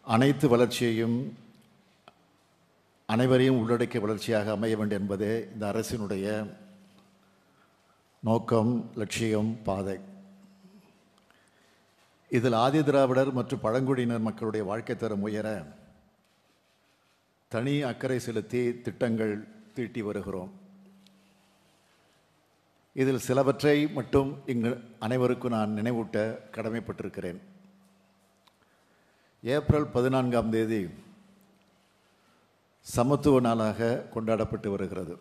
அனைத்து வளர்ச்சியையும் அனைவரையும் உள்ளடக்கிய வளர்ச்சியாக அமைய வேண்டும் என்பதே இந்த அரசினுடைய நோக்கம் லட்சியம் பாதை இதில் ஆதி திராவிடர் மற்றும் பழங்குடியினர் மக்களுடைய வாழ்க்கை தரம் உயர தனி அக்கறை செலுத்தி திட்டங்கள் தீட்டி வருகிறோம் இதில் சிலவற்றை மட்டும் இங்கு அனைவருக்கும் நான் நினைவூட்ட கடமைப்பட்டிருக்கிறேன் ஏப்ரல் பதினான்காம் தேதி சமத்துவ நாளாக கொண்டாடப்பட்டு வருகிறது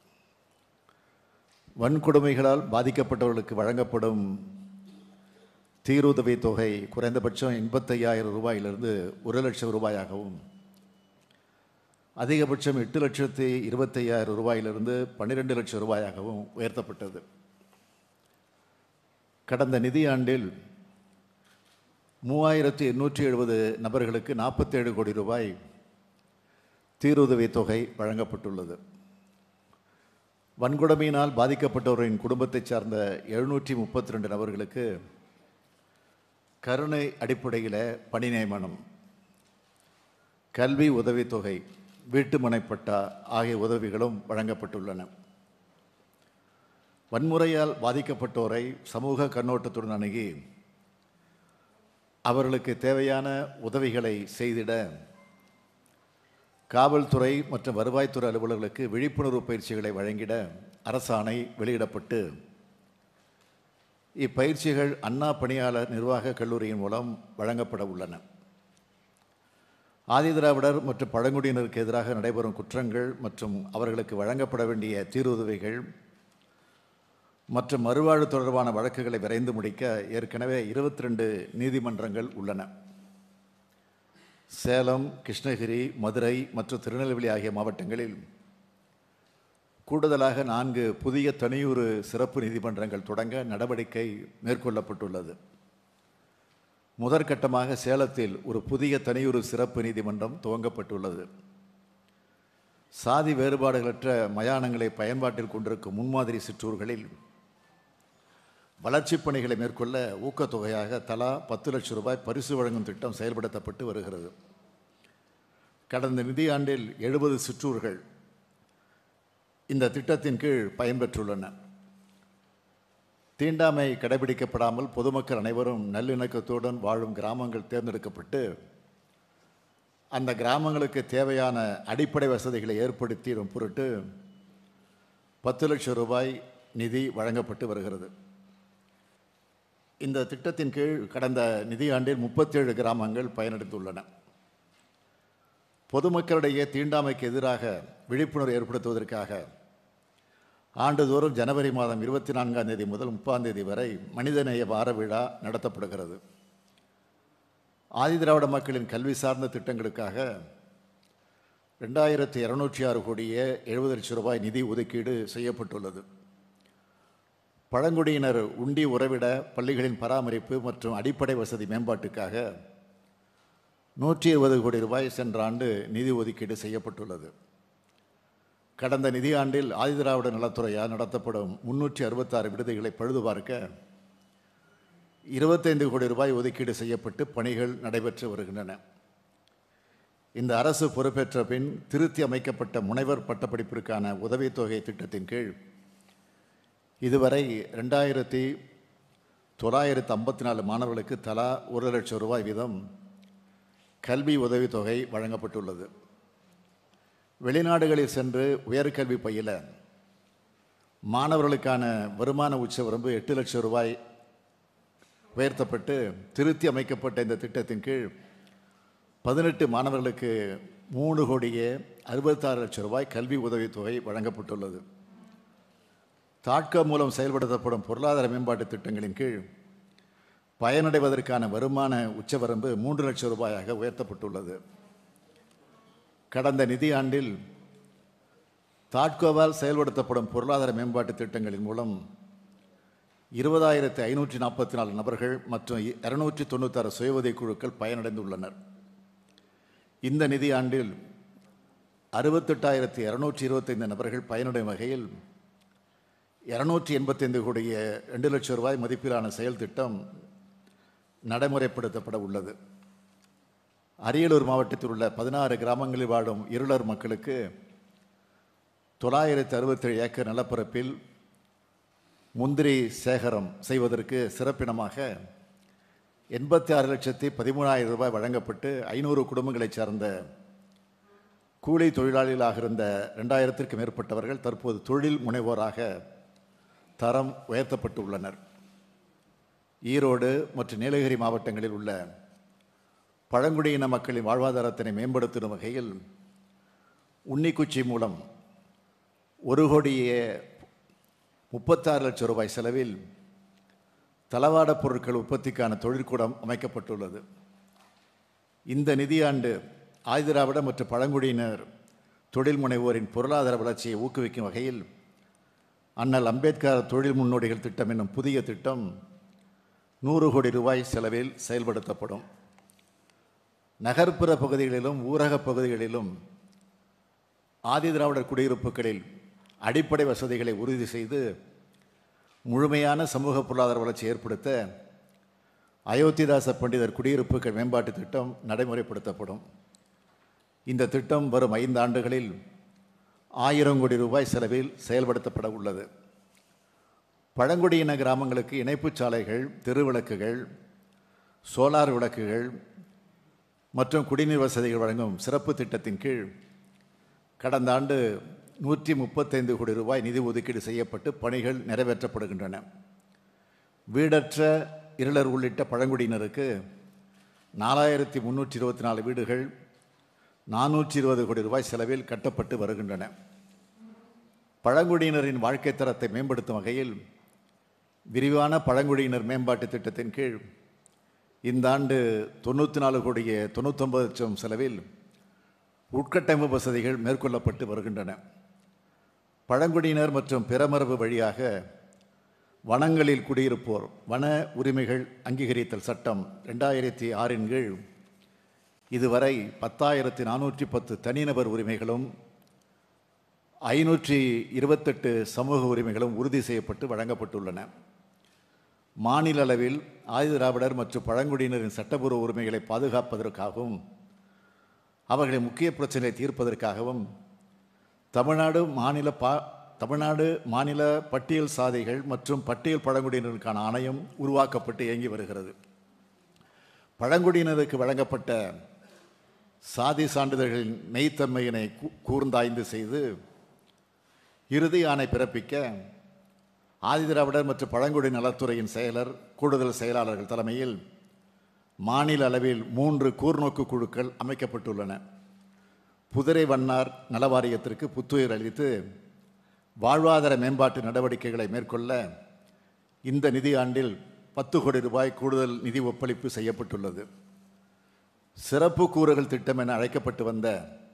வன்கொடுமைகளால் பாதிக்கப்பட்டவர்களுக்கு வழங்கப்படும் தீருதவி தொகை குறைந்தபட்சம் எண்பத்தையாயிரம் ரூபாயிலிருந்து ஒரு லட்சம் ரூபாயாகவும் அதிகபட்சம் எட்டு லட்சத்தி இருபத்தையாயிரம் ரூபாயிலிருந்து பன்னிரெண்டு லட்சம் ரூபாயாகவும் உயர்த்தப்பட்டது கடந்த நிதியாண்டில் மூவாயிரத்தி எண்ணூற்றி எழுபது நபர்களுக்கு நாற்பத்தேழு கோடி ரூபாய் தீருதவி தொகை வழங்கப்பட்டுள்ளது வன்கொடுமையினால் பாதிக்கப்பட்டவரின் குடும்பத்தைச் சார்ந்த எழுநூற்றி முப்பத்தி ரெண்டு நபர்களுக்கு கருணை அடிப்படையில் பணி நியமனம் கல்வி உதவித்தொகை வீட்டுமனைப்பட்டா ஆகிய உதவிகளும் வழங்கப்பட்டுள்ளன வன்முறையால் பாதிக்கப்பட்டோரை சமூக கண்ணோட்டத்துடன் அணுகி அவர்களுக்கு தேவையான உதவிகளை செய்திட காவல்துறை மற்றும் வருவாய்த்துறை அலுவலர்களுக்கு விழிப்புணர்வு பயிற்சிகளை வழங்கிட அரசாணை வெளியிடப்பட்டு இப்பயிற்சிகள் அண்ணா பணியாளர் நிர்வாக கல்லூரியின் மூலம் வழங்கப்பட உள்ளன ஆதிதிராவிடர் மற்றும் பழங்குடியினருக்கு எதிராக நடைபெறும் குற்றங்கள் மற்றும் அவர்களுக்கு வழங்கப்பட வேண்டிய தீர்வுதவிகள் மற்றும் மறுவாழ்வு தொடர்பான வழக்குகளை விரைந்து முடிக்க ஏற்கனவே இருபத்தி ரெண்டு நீதிமன்றங்கள் உள்ளன சேலம் கிருஷ்ணகிரி மதுரை மற்றும் திருநெல்வேலி ஆகிய மாவட்டங்களில் கூடுதலாக நான்கு புதிய தனியூறு சிறப்பு நீதிமன்றங்கள் தொடங்க நடவடிக்கை மேற்கொள்ளப்பட்டுள்ளது முதற்கட்டமாக சேலத்தில் ஒரு புதிய தனியூறு சிறப்பு நீதிமன்றம் துவங்கப்பட்டுள்ளது சாதி வேறுபாடுகளற்ற மயானங்களை பயன்பாட்டில் கொண்டிருக்கும் முன்மாதிரி சிற்றூர்களில் வளர்ச்சிப் பணிகளை மேற்கொள்ள ஊக்கத்தொகையாக தலா பத்து லட்சம் ரூபாய் பரிசு வழங்கும் திட்டம் செயல்படுத்தப்பட்டு வருகிறது கடந்த நிதியாண்டில் எழுபது சிற்றூர்கள் இந்த திட்டத்தின் கீழ் பயன்பெற்றுள்ளன தீண்டாமை கடைபிடிக்கப்படாமல் பொதுமக்கள் அனைவரும் நல்லிணக்கத்துடன் வாழும் கிராமங்கள் தேர்ந்தெடுக்கப்பட்டு அந்த கிராமங்களுக்கு தேவையான அடிப்படை வசதிகளை ஏற்படுத்திடும் பொருட்டு பத்து லட்சம் ரூபாய் நிதி வழங்கப்பட்டு வருகிறது இந்த திட்டத்தின் கீழ் கடந்த நிதியாண்டில் முப்பத்தேழு கிராமங்கள் பயனடைந்துள்ளன பொதுமக்களிடையே தீண்டாமைக்கு எதிராக விழிப்புணர்வு ஏற்படுத்துவதற்காக ஆண்டுதோறும் ஜனவரி மாதம் இருபத்தி நான்காம் தேதி முதல் முப்பாம் தேதி வரை மனிதநேய வார விழா நடத்தப்படுகிறது ஆதிதிராவிட மக்களின் கல்வி சார்ந்த திட்டங்களுக்காக ரெண்டாயிரத்தி இரநூற்றி ஆறு கோடியே எழுபது லட்சம் ரூபாய் நிதி ஒதுக்கீடு செய்யப்பட்டுள்ளது பழங்குடியினர் உண்டி உறவிட பள்ளிகளின் பராமரிப்பு மற்றும் அடிப்படை வசதி மேம்பாட்டுக்காக நூற்றி இருபது கோடி ரூபாய் சென்ற ஆண்டு நிதி ஒதுக்கீடு செய்யப்பட்டுள்ளது கடந்த நிதியாண்டில் ஆதிதிராவிட நலத்துறையால் நடத்தப்படும் முன்னூற்றி அறுபத்தாறு விடுதிகளை பழுது பார்க்க இருபத்தைந்து கோடி ரூபாய் ஒதுக்கீடு செய்யப்பட்டு பணிகள் நடைபெற்று வருகின்றன இந்த அரசு பொறுப்பேற்ற பின் திருத்தி அமைக்கப்பட்ட முனைவர் பட்டப்படிப்பிற்கான உதவித்தொகை திட்டத்தின் கீழ் இதுவரை ரெண்டாயிரத்தி தொள்ளாயிரத்து ஐம்பத்தி நாலு மாணவர்களுக்கு தலா ஒரு லட்சம் ரூபாய் வீதம் கல்வி உதவித்தொகை வழங்கப்பட்டுள்ளது வெளிநாடுகளில் சென்று உயர்கல்வி பயில மாணவர்களுக்கான வருமான உச்சவரம்பு எட்டு லட்சம் ரூபாய் உயர்த்தப்பட்டு திருத்தி அமைக்கப்பட்ட இந்த திட்டத்தின் கீழ் பதினெட்டு மாணவர்களுக்கு மூணு கோடியே அறுபத்தாறு லட்சம் ரூபாய் கல்வி உதவித்தொகை வழங்கப்பட்டுள்ளது தாட்கோ மூலம் செயல்படுத்தப்படும் பொருளாதார மேம்பாட்டு திட்டங்களின் கீழ் பயனடைவதற்கான வருமான உச்சவரம்பு மூன்று லட்சம் ரூபாயாக உயர்த்தப்பட்டுள்ளது கடந்த நிதியாண்டில் தாட்கோவால் செயல்படுத்தப்படும் பொருளாதார மேம்பாட்டு திட்டங்களின் மூலம் இருபதாயிரத்து ஐநூற்றி நாற்பத்தி நாலு நபர்கள் மற்றும் இரநூற்றி தொண்ணூத்தாறு சுயஉதவி குழுக்கள் பயனடைந்துள்ளனர் இந்த நிதியாண்டில் அறுபத்தெட்டாயிரத்தி இரநூற்றி இருபத்தைந்து நபர்கள் பயனடையும் வகையில் இரநூற்றி எண்பத்தைந்து கோடிய ரெண்டு லட்சம் ரூபாய் மதிப்பிலான செயல் திட்டம் நடைமுறைப்படுத்தப்பட உள்ளது அரியலூர் மாவட்டத்தில் உள்ள பதினாறு கிராமங்களில் வாழும் இருளர் மக்களுக்கு தொள்ளாயிரத்தி அறுபத்தேழு ஏக்கர் நிலப்பரப்பில் முந்திரி சேகரம் செய்வதற்கு சிறப்பினமாக எண்பத்தி ஆறு லட்சத்தி பதிமூணாயிரம் ரூபாய் வழங்கப்பட்டு ஐநூறு குடும்பங்களைச் சார்ந்த கூலி தொழிலாளிகளாக இருந்த ரெண்டாயிரத்திற்கும் மேற்பட்டவர்கள் தற்போது தொழில் முனைவோராக தரம் உயர்த்தப்பட்டுள்ளனர் ஈரோடு மற்றும் நீலகிரி மாவட்டங்களில் உள்ள பழங்குடியின மக்களின் வாழ்வாதாரத்தினை மேம்படுத்தும் வகையில் உன்னிக்குச்சி மூலம் ஒரு கோடியே முப்பத்தாறு லட்சம் ரூபாய் செலவில் தளவாட பொருட்கள் உற்பத்திக்கான தொழிற்கூடம் அமைக்கப்பட்டுள்ளது இந்த நிதியாண்டு ஆதிதிராவிட மற்றும் பழங்குடியினர் தொழில் முனைவோரின் பொருளாதார வளர்ச்சியை ஊக்குவிக்கும் வகையில் அண்ணல் அம்பேத்கர் தொழில் முன்னோடிகள் திட்டம் என்னும் புதிய திட்டம் நூறு கோடி ரூபாய் செலவில் செயல்படுத்தப்படும் நகர்ப்புற பகுதிகளிலும் ஊரகப் பகுதிகளிலும் ஆதிதிராவிடர் குடியிருப்புகளில் அடிப்படை வசதிகளை உறுதி செய்து முழுமையான சமூக பொருளாதார வளர்ச்சி ஏற்படுத்த அயோத்திதாச பண்டிதர் குடியிருப்புகள் மேம்பாட்டு திட்டம் நடைமுறைப்படுத்தப்படும் இந்த திட்டம் வரும் ஐந்து ஆண்டுகளில் ஆயிரம் கோடி ரூபாய் செலவில் செயல்படுத்தப்பட உள்ளது பழங்குடியின கிராமங்களுக்கு இணைப்புச் சாலைகள் தெருவிளக்குகள் சோலார் விளக்குகள் மற்றும் குடிநீர் வசதிகள் வழங்கும் சிறப்பு திட்டத்தின் கீழ் கடந்த ஆண்டு நூற்றி முப்பத்தைந்து கோடி ரூபாய் நிதி ஒதுக்கீடு செய்யப்பட்டு பணிகள் நிறைவேற்றப்படுகின்றன வீடற்ற இருளர் உள்ளிட்ட பழங்குடியினருக்கு நாலாயிரத்தி முந்நூற்றி இருபத்தி நாலு வீடுகள் நானூற்றி இருபது கோடி ரூபாய் செலவில் கட்டப்பட்டு வருகின்றன பழங்குடியினரின் வாழ்க்கை தரத்தை மேம்படுத்தும் வகையில் விரிவான பழங்குடியினர் மேம்பாட்டு திட்டத்தின் கீழ் இந்த ஆண்டு தொண்ணூற்றி நாலு கோடியே தொண்ணூத்தொம்பது லட்சம் செலவில் உட்கட்டமைப்பு வசதிகள் மேற்கொள்ளப்பட்டு வருகின்றன பழங்குடியினர் மற்றும் பிறமரபு வழியாக வனங்களில் குடியிருப்போர் வன உரிமைகள் அங்கீகரித்தல் சட்டம் ரெண்டாயிரத்தி ஆறின் கீழ் இதுவரை பத்தாயிரத்தி நானூற்றி பத்து தனிநபர் உரிமைகளும் ஐநூற்றி இருபத்தெட்டு சமூக உரிமைகளும் உறுதி செய்யப்பட்டு வழங்கப்பட்டுள்ளன மாநில அளவில் ஆதிதிராவிடர் மற்றும் பழங்குடியினரின் சட்டப்பூர்வ உரிமைகளை பாதுகாப்பதற்காகவும் அவர்களின் முக்கிய பிரச்சனையை தீர்ப்பதற்காகவும் தமிழ்நாடு மாநில பா தமிழ்நாடு மாநில பட்டியல் சாதிகள் மற்றும் பட்டியல் பழங்குடியினருக்கான ஆணையம் உருவாக்கப்பட்டு இயங்கி வருகிறது பழங்குடியினருக்கு வழங்கப்பட்ட சாதி சான்றிதழ்களின் மெய்த்தன்மையினை கூ- கூர்ந்தாய்ந்து செய்து இறுதி ஆணை பிறப்பிக்க ஆதிதிராவிடர் மற்றும் பழங்குடி நலத்துறையின் செயலர் கூடுதல் செயலாளர்கள் தலைமையில் மாநில அளவில் மூன்று கூர்நோக்கு குழுக்கள் அமைக்கப்பட்டுள்ளன புதிரை வண்ணார் நலவாரியத்திற்கு புத்துயிர் அளித்து வாழ்வாதார மேம்பாட்டு நடவடிக்கைகளை மேற்கொள்ள இந்த நிதியாண்டில் பத்து கோடி ரூபாய் கூடுதல் நிதி ஒப்பளிப்பு செய்யப்பட்டுள்ளது சிறப்பு கூறுகள் திட்டம் என அழைக்கப்பட்டு வந்த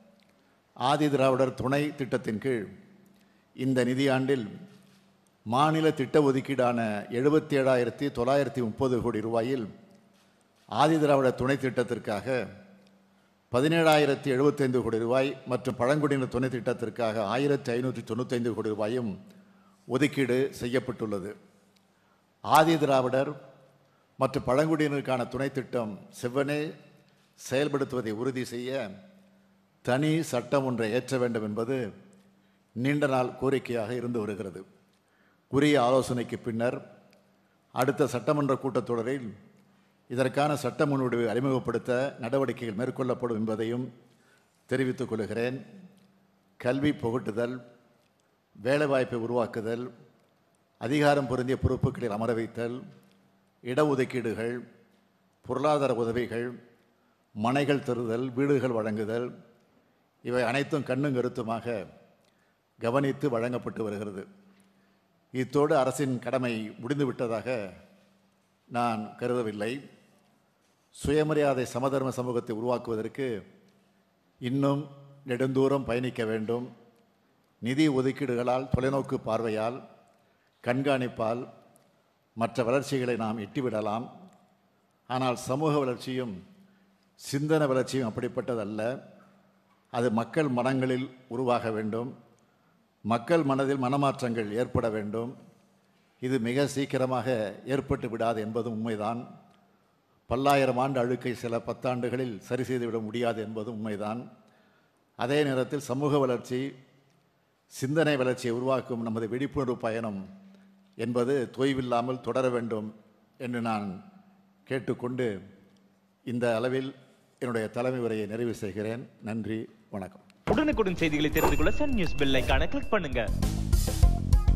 ஆதி திராவிடர் துணை திட்டத்தின் கீழ் இந்த நிதியாண்டில் மாநில திட்ட ஒதுக்கீடான எழுபத்தி ஏழாயிரத்தி தொள்ளாயிரத்தி முப்பது கோடி ரூபாயில் ஆதி திராவிடர் துணை திட்டத்திற்காக பதினேழாயிரத்தி எழுபத்தைந்து கோடி ரூபாய் மற்றும் பழங்குடியினர் துணை திட்டத்திற்காக ஆயிரத்தி ஐநூற்றி தொண்ணூத்தைந்து கோடி ரூபாயும் ஒதுக்கீடு செய்யப்பட்டுள்ளது ஆதி திராவிடர் மற்றும் பழங்குடியினருக்கான துணை திட்டம் செவ்வனே செயல்படுத்துவதை உறுதி செய்ய தனி சட்டம் ஒன்றை ஏற்ற வேண்டும் என்பது நீண்ட நாள் கோரிக்கையாக இருந்து வருகிறது உரிய ஆலோசனைக்கு பின்னர் அடுத்த சட்டமன்ற கூட்டத்தொடரில் இதற்கான சட்ட முன்வடிவை அறிமுகப்படுத்த நடவடிக்கைகள் மேற்கொள்ளப்படும் என்பதையும் தெரிவித்துக் கொள்கிறேன் கல்வி புகட்டுதல் வேலைவாய்ப்பை உருவாக்குதல் அதிகாரம் பொருந்திய பொறுப்புகளில் அமர வைத்தல் இடஒதுக்கீடுகள் பொருளாதார உதவிகள் மனைகள் தருதல் வீடுகள் வழங்குதல் இவை அனைத்தும் கண்ணும் கருத்துமாக கவனித்து வழங்கப்பட்டு வருகிறது இத்தோடு அரசின் கடமை முடிந்துவிட்டதாக நான் கருதவில்லை சுயமரியாதை சமதர்ம சமூகத்தை உருவாக்குவதற்கு இன்னும் நெடுந்தூரம் பயணிக்க வேண்டும் நிதி ஒதுக்கீடுகளால் தொலைநோக்கு பார்வையால் கண்காணிப்பால் மற்ற வளர்ச்சிகளை நாம் எட்டிவிடலாம் ஆனால் சமூக வளர்ச்சியும் சிந்தன வளர்ச்சியும் அப்படிப்பட்டதல்ல அது மக்கள் மனங்களில் உருவாக வேண்டும் மக்கள் மனதில் மனமாற்றங்கள் ஏற்பட வேண்டும் இது மிக சீக்கிரமாக ஏற்பட்டு விடாது என்பதும் உண்மைதான் பல்லாயிரம் ஆண்டு அழுக்கை சில பத்தாண்டுகளில் சரி செய்துவிட முடியாது என்பது உண்மைதான் அதே நேரத்தில் சமூக வளர்ச்சி சிந்தனை வளர்ச்சியை உருவாக்கும் நமது விழிப்புணர்வு பயணம் என்பது தொய்வில்லாமல் தொடர வேண்டும் என்று நான் கேட்டுக்கொண்டு இந்த அளவில் என்னுடைய தலைமை உரையை நிறைவு செய்கிறேன் நன்றி வணக்கம் உடனுக்குடன் செய்திகளை தெரிந்து கொள்ள சன் நியூஸ் பெல் ஐகானை கிளிக் பண்ணுங்க